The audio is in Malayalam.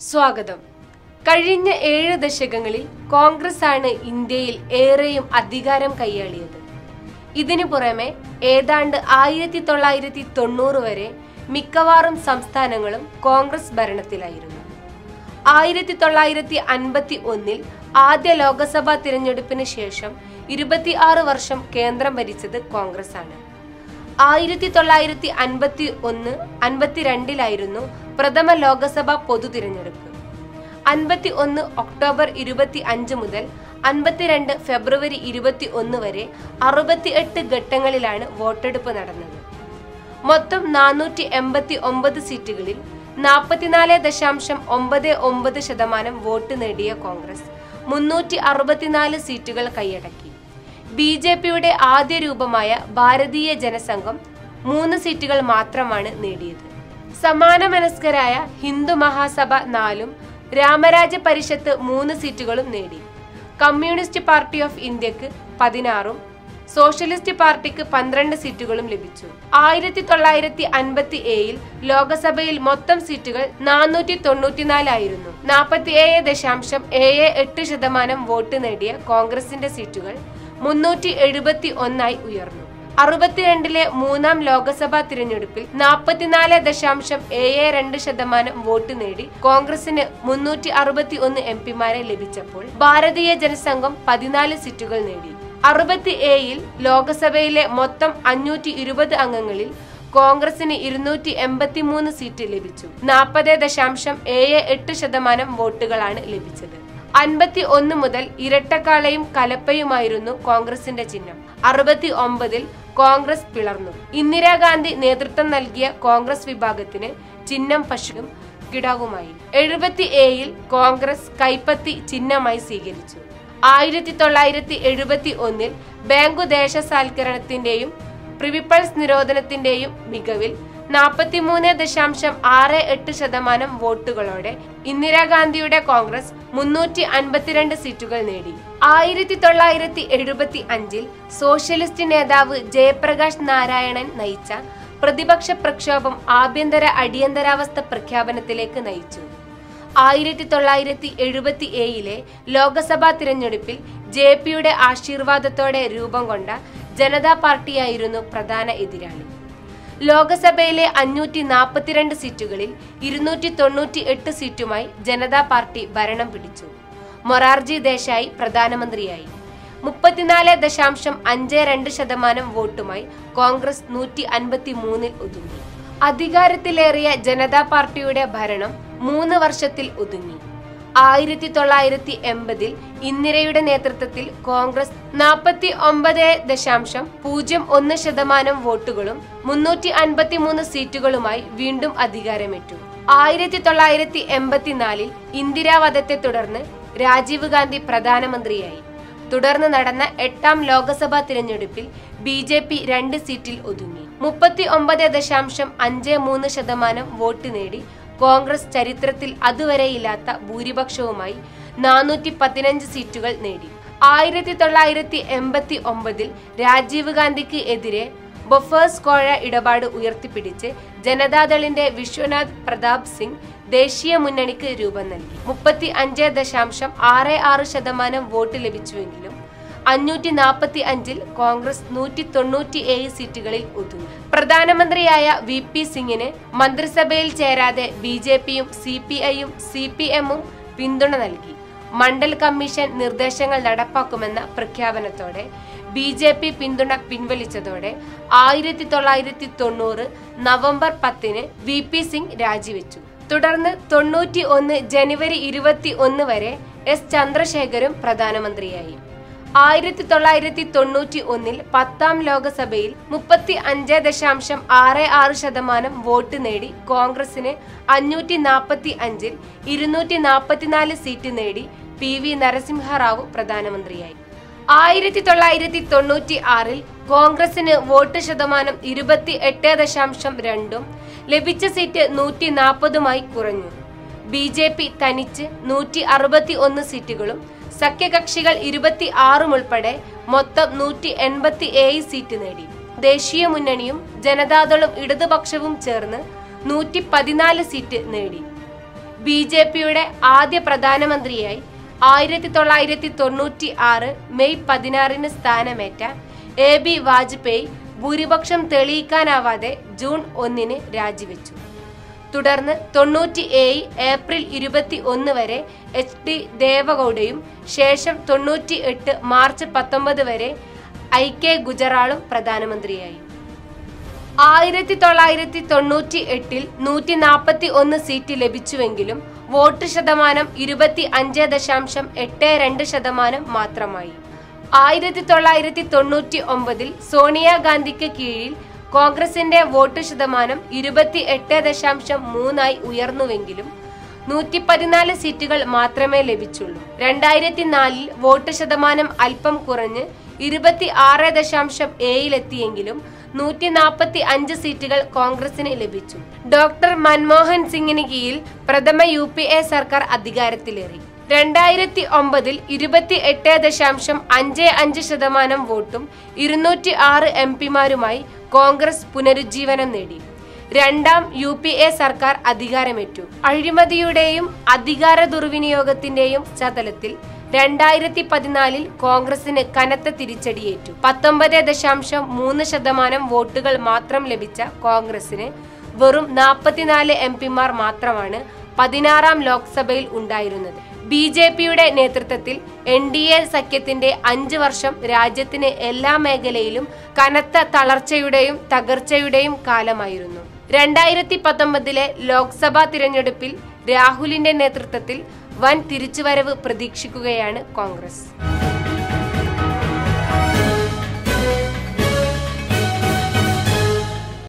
സ്വാഗതം കഴിഞ്ഞ ഏഴ് ദശകങ്ങളിൽ കോൺഗ്രസ് ആണ് ഇന്ത്യയിൽ ഏറെയും അധികാരം കൈയാളിയത് ഇതിനു പുറമെ ഏതാണ്ട് ആയിരത്തി തൊള്ളായിരത്തി തൊണ്ണൂറ് വരെ മിക്കവാറും സംസ്ഥാനങ്ങളും കോൺഗ്രസ് ഭരണത്തിലായിരുന്നു ആയിരത്തി തൊള്ളായിരത്തി അൻപത്തി ഒന്നിൽ ആദ്യ ലോക്സഭാ തിരഞ്ഞെടുപ്പിന് ശേഷം ഇരുപത്തിയാറ് വർഷം കേന്ദ്രം ഭരിച്ചത് കോൺഗ്രസ് ആണ് ആയിരത്തി തൊള്ളായിരത്തി അൻപത്തി ഒന്ന് അൻപത്തിരണ്ടിലായിരുന്നു പ്രഥമ ലോക്സഭാ പൊതു തിരഞ്ഞെടുപ്പ് അൻപത്തി ഒന്ന് ഒക്ടോബർ ഇരുപത്തി അഞ്ച് മുതൽ അൻപത്തിരണ്ട് ഫെബ്രുവരി ഇരുപത്തി ഒന്ന് വരെ അറുപത്തി എട്ട് ഘട്ടങ്ങളിലാണ് വോട്ടെടുപ്പ് നടന്നത് മൊത്തം നാനൂറ്റി എൺപത്തി ഒമ്പത് സീറ്റുകളിൽ നാൽപ്പത്തിനാല് ദശാംശം ഒമ്പത് ഒമ്പത് ശതമാനം വോട്ട് നേടിയ കോൺഗ്രസ് മുന്നൂറ്റി അറുപത്തിനാല് സീറ്റുകൾ കൈയടക്കി ബി ജെ പിയുടെ ആദ്യ രൂപമായ ഭാരതീയ ജനസംഘം മൂന്ന് സീറ്റുകൾ മാത്രമാണ് നേടിയത് സമാനമനസ്കരായ ഹിന്ദു മഹാസഭ നാലും രാമരാജ പരിഷത്ത് മൂന്ന് സീറ്റുകളും നേടി കമ്മ്യൂണിസ്റ്റ് പാർട്ടി ഓഫ് ഇന്ത്യക്ക് പതിനാറും സോഷ്യലിസ്റ്റ് പാർട്ടിക്ക് പന്ത്രണ്ട് സീറ്റുകളും ലഭിച്ചു ആയിരത്തി തൊള്ളായിരത്തി അൻപത്തി ഏഴിൽ ലോക്സഭയിൽ മൊത്തം സീറ്റുകൾ നാനൂറ്റി തൊണ്ണൂറ്റിനാലായിരുന്നു നാൽപ്പത്തി ഏഴ് ദശാംശം ഏഴ് എട്ട് ശതമാനം വോട്ട് നേടിയ കോൺഗ്രസിന്റെ സീറ്റുകൾ മുന്നൂറ്റി എഴുപത്തി ഒന്നായി ഉയർന്നു അറുപത്തിരണ്ടിലെ മൂന്നാം ലോക്സഭാ തിരഞ്ഞെടുപ്പിൽ നാൽപ്പത്തിനാല് ദശാംശം ഏഴ് രണ്ട് ശതമാനം വോട്ട് നേടി കോൺഗ്രസിന് മുന്നൂറ്റി അറുപത്തി ഒന്ന് എം പിമാരെ ലഭിച്ചപ്പോൾ ഭാരതീയ ജനസംഘം പതിനാല് സീറ്റുകൾ നേടി അറുപത്തി ഏഴിൽ ലോക്സഭയിലെ മൊത്തം അഞ്ഞൂറ്റി ഇരുപത് അംഗങ്ങളിൽ കോൺഗ്രസിന് ഇരുന്നൂറ്റി എൺപത്തി മൂന്ന് സീറ്റ് ലഭിച്ചു നാൽപ്പത് ദശാംശം ഏഴ് എട്ട് ശതമാനം വോട്ടുകളാണ് ലഭിച്ചത് അൻപത്തി ഒന്ന് മുതൽ ഇരട്ടക്കാളയും കലപ്പയുമായിരുന്നു കോൺഗ്രസിന്റെ ചിഹ്നം അറുപത്തി ഒമ്പതിൽ കോൺഗ്രസ് പിളർന്നു ഇന്ദിരാഗാന്ധി നേതൃത്വം നൽകിയ കോൺഗ്രസ് വിഭാഗത്തിന് ചിഹ്നം പശുവും കിടാവുമായി എഴുപത്തി ഏഴിൽ കോൺഗ്രസ് കൈപ്പത്തി ചിഹ്നമായി സ്വീകരിച്ചു ആയിരത്തി തൊള്ളായിരത്തി എഴുപത്തി ഒന്നിൽ ബാങ്കു ദേശസാൽക്കരണത്തിന്റെയും പ്രിവിപ്പൾസ് നിരോധനത്തിന്റെയും മികവിൽ നാൽപ്പത്തിമൂന്ന് ദശാംശം ആറ് എട്ട് ശതമാനം വോട്ടുകളോടെ ഇന്ദിരാഗാന്ധിയുടെ കോൺഗ്രസ് മുന്നൂറ്റി അൻപത്തിരണ്ട് സീറ്റുകൾ നേടി ആയിരത്തി തൊള്ളായിരത്തി എഴുപത്തി അഞ്ചിൽ സോഷ്യലിസ്റ്റ് നേതാവ് ജയപ്രകാശ് നാരായണൻ നയിച്ച പ്രതിപക്ഷ പ്രക്ഷോഭം ആഭ്യന്തര അടിയന്തരാവസ്ഥ പ്രഖ്യാപനത്തിലേക്ക് നയിച്ചു ആയിരത്തി തൊള്ളായിരത്തി എഴുപത്തി ഏഴിലെ ലോക്സഭാ തിരഞ്ഞെടുപ്പിൽ ജെ പിയുടെ ആശീർവാദത്തോടെ രൂപം കൊണ്ട ജനതാ പാർട്ടിയായിരുന്നു പ്രധാന എതിരാളി ലോക്സഭയിലെ അഞ്ഞൂറ്റി നാൽപ്പത്തിരണ്ട് സീറ്റുകളിൽ ഇരുന്നൂറ്റി തൊണ്ണൂറ്റി എട്ട് സീറ്റുമായി ജനതാ പാർട്ടി ഭരണം പിടിച്ചു മൊറാർജി ദേശായി പ്രധാനമന്ത്രിയായി മുപ്പത്തിനാല് ദശാംശം അഞ്ച് രണ്ട് ശതമാനം വോട്ടുമായി കോൺഗ്രസ് നൂറ്റി അൻപത്തി മൂന്നിൽ ഒതുങ്ങി അധികാരത്തിലേറിയ ജനതാ പാർട്ടിയുടെ ഭരണം മൂന്ന് വർഷത്തിൽ ഒതുങ്ങി ആയിരത്തി തൊള്ളായിരത്തി എൺപതിൽ ഇന്ദിരയുടെ നേതൃത്വത്തിൽ കോൺഗ്രസ് നാൽപ്പത്തി ഒമ്പത് ദശാംശം പൂജ്യം ഒന്ന് ശതമാനം വോട്ടുകളും മുന്നൂറ്റി അൻപത്തി മൂന്ന് സീറ്റുകളുമായി വീണ്ടും അധികാരമേറ്റു ആയിരത്തി തൊള്ളായിരത്തി എൺപത്തിനാലിൽ ഇന്ദിരാവധത്തെ തുടർന്ന് രാജീവ് ഗാന്ധി പ്രധാനമന്ത്രിയായി തുടർന്ന് നടന്ന എട്ടാം ലോക്സഭാ തിരഞ്ഞെടുപ്പിൽ ബി ജെ പി രണ്ട് സീറ്റിൽ ഒതുങ്ങി മുപ്പത്തി ഒമ്പത് ദശാംശം അഞ്ച് മൂന്ന് ശതമാനം വോട്ട് നേടി കോൺഗ്രസ് ചരിത്രത്തിൽ അതുവരെയില്ലാത്ത ഭൂരിപക്ഷവുമായി നാനൂറ്റി പതിനഞ്ച് സീറ്റുകൾ നേടി ആയിരത്തി തൊള്ളായിരത്തി എൺപത്തി ഒമ്പതിൽ രാജീവ് ഗാന്ധിക്ക് എതിരെ ബൊഫേഴ്സ് കോഴ ഇടപാട് ഉയർത്തിപ്പിടിച്ച് ജനതാദളിന്റെ വിശ്വനാഥ് പ്രതാപ് സിംഗ് ദേശീയ മുന്നണിക്ക് രൂപം നൽകി മുപ്പത്തി അഞ്ച് ദശാംശം ആറ് ആറ് ശതമാനം വോട്ട് ലഭിച്ചുവെങ്കിലും അഞ്ഞൂറ്റി നാൽപ്പത്തി അഞ്ചിൽ കോൺഗ്രസ് നൂറ്റി തൊണ്ണൂറ്റി ഏഴ് സീറ്റുകളിൽ ഒതുങ്ങി പ്രധാനമന്ത്രിയായ വി പി സിംഗിന് മന്ത്രിസഭയിൽ ചേരാതെ ബി ജെ പിയും സി പി ഐയും സി പി എമ്മും പിന്തുണ നൽകി മണ്ഡൽ കമ്മീഷൻ നിർദ്ദേശങ്ങൾ നടപ്പാക്കുമെന്ന പ്രഖ്യാപനത്തോടെ ബി ജെ പി പിന്തുണ പിൻവലിച്ചതോടെ ആയിരത്തി തൊള്ളായിരത്തി തൊണ്ണൂറ് നവംബർ പത്തിന് വി പി സിംഗ് രാജിവെച്ചു തുടർന്ന് തൊണ്ണൂറ്റി ഒന്ന് ജനുവരി ഇരുപത്തി ഒന്ന് വരെ എസ് ചന്ദ്രശേഖരും പ്രധാനമന്ത്രിയായി ആയിരത്തി തൊള്ളായിരത്തി തൊണ്ണൂറ്റി ഒന്നിൽ പത്താം ലോക്സഭയിൽ മുപ്പത്തി അഞ്ച് ദശാംശം ആറ് ആറ് ശതമാനം വോട്ട് നേടി കോൺഗ്രസിന് അഞ്ഞൂറ്റി നാൽപ്പത്തി അഞ്ചിൽ ഇരുന്നൂറ്റി നാൽപ്പത്തിനാല് സീറ്റ് നേടി പി വി നരസിംഹറാവു പ്രധാനമന്ത്രിയായി ആയിരത്തി തൊള്ളായിരത്തി തൊണ്ണൂറ്റി ആറിൽ കോൺഗ്രസിന് വോട്ട് ശതമാനം ഇരുപത്തി എട്ട് ദശാംശം രണ്ടും ലഭിച്ച സീറ്റ് നൂറ്റി നാൽപ്പതുമായി കുറഞ്ഞു ബി ജെ പി തനിച്ച് നൂറ്റി അറുപത്തി ഒന്ന് സീറ്റുകളും സഖ്യകക്ഷികൾ ഇരുപത്തി ആറും ഉൾപ്പെടെ മൊത്തം നൂറ്റി എൺപത്തി ഏഴ് സീറ്റ് നേടി ദേശീയ മുന്നണിയും ജനതാദളും ഇടതുപക്ഷവും ചേർന്ന് നൂറ്റി പതിനാല് സീറ്റ് നേടി ബി ജെ പിയുടെ ആദ്യ പ്രധാനമന്ത്രിയായി ആയിരത്തി തൊള്ളായിരത്തി തൊണ്ണൂറ്റി ആറ് മെയ് പതിനാറിന് സ്ഥാനമേറ്റ എ ബി വാജ്പേയി ഭൂരിപക്ഷം തെളിയിക്കാനാവാതെ ജൂൺ ഒന്നിന് രാജിവെച്ചു തുടർന്ന് തൊണ്ണൂറ്റി ഏഴ് ഏപ്രിൽ ഇരുപത്തി ഒന്ന് വരെ എച്ച് ഡി ദേവഗൌഡയും ശേഷം തൊണ്ണൂറ്റി എട്ട് മാർച്ച് പത്തൊമ്പത് വരെ ഐ കെ ഗുജറാളും പ്രധാനമന്ത്രിയായി ആയിരത്തി തൊള്ളായിരത്തി തൊണ്ണൂറ്റി എട്ടിൽ നൂറ്റി നാൽപ്പത്തി ഒന്ന് സീറ്റ് ലഭിച്ചുവെങ്കിലും വോട്ട് ശതമാനം ഇരുപത്തി അഞ്ച് ദശാംശം എട്ട് രണ്ട് ശതമാനം മാത്രമായി ആയിരത്തി തൊള്ളായിരത്തി തൊണ്ണൂറ്റി ഒമ്പതിൽ സോണിയാഗാന്ധിക്ക് കീഴിൽ കോൺഗ്രസിന്റെ വോട്ട് ശതമാനം ഇരുപത്തി എട്ട് ദശാംശം മൂന്നായി ഉയർന്നുവെങ്കിലും നൂറ്റി പതിനാല് സീറ്റുകൾ മാത്രമേ ലഭിച്ചുള്ളൂ രണ്ടായിരത്തി നാലിൽ വോട്ട് ശതമാനം അല്പം കുറഞ്ഞ് ഇരുപത്തി ആറ് ദശാംശം ഏഴിലെത്തിയെങ്കിലും നൂറ്റി നാൽപ്പത്തി അഞ്ച് സീറ്റുകൾ കോൺഗ്രസിന് ലഭിച്ചു ഡോക്ടർ മൻമോഹൻ സിംഗിന് കീഴിൽ പ്രഥമ യു പി എ സർക്കാർ അധികാരത്തിലേറി രണ്ടായിരത്തി ഒമ്പതിൽ ഇരുപത്തി എട്ട് ദശാംശം അഞ്ച് അഞ്ച് ശതമാനം വോട്ടും ഇരുന്നൂറ്റി ആറ് എം പിമാരുമായി കോൺഗ്രസ് പുനരുജ്ജീവനം നേടി രണ്ടാം യു പി എ സർക്കാർ അധികാരമേറ്റു അഴിമതിയുടെയും അധികാര ദുർവിനിയോഗത്തിന്റെയും പശ്ചാത്തലത്തിൽ രണ്ടായിരത്തി പതിനാലിൽ കോൺഗ്രസിന് കനത്ത തിരിച്ചടിയേറ്റു പത്തൊമ്പത് ദശാംശം മൂന്ന് ശതമാനം വോട്ടുകൾ മാത്രം ലഭിച്ച കോൺഗ്രസിന് വെറും നാൽപ്പത്തിനാല് എം പിമാർ മാത്രമാണ് പതിനാറാം ലോക്സഭയിൽ ഉണ്ടായിരുന്നത് ബി ജെ പിയുടെ നേതൃത്വത്തിൽ എൻ ഡി എ സഖ്യത്തിന്റെ അഞ്ച് വർഷം രാജ്യത്തിന് എല്ലാ മേഖലയിലും കനത്ത തളർച്ചയുടെയും തകർച്ചയുടെയും കാലമായിരുന്നു രണ്ടായിരത്തി പത്തൊമ്പതിലെ ലോക്സഭാ തിരഞ്ഞെടുപ്പിൽ രാഹുലിന്റെ നേതൃത്വത്തിൽ വൻ തിരിച്ചുവരവ് പ്രതീക്ഷിക്കുകയാണ് കോൺഗ്രസ്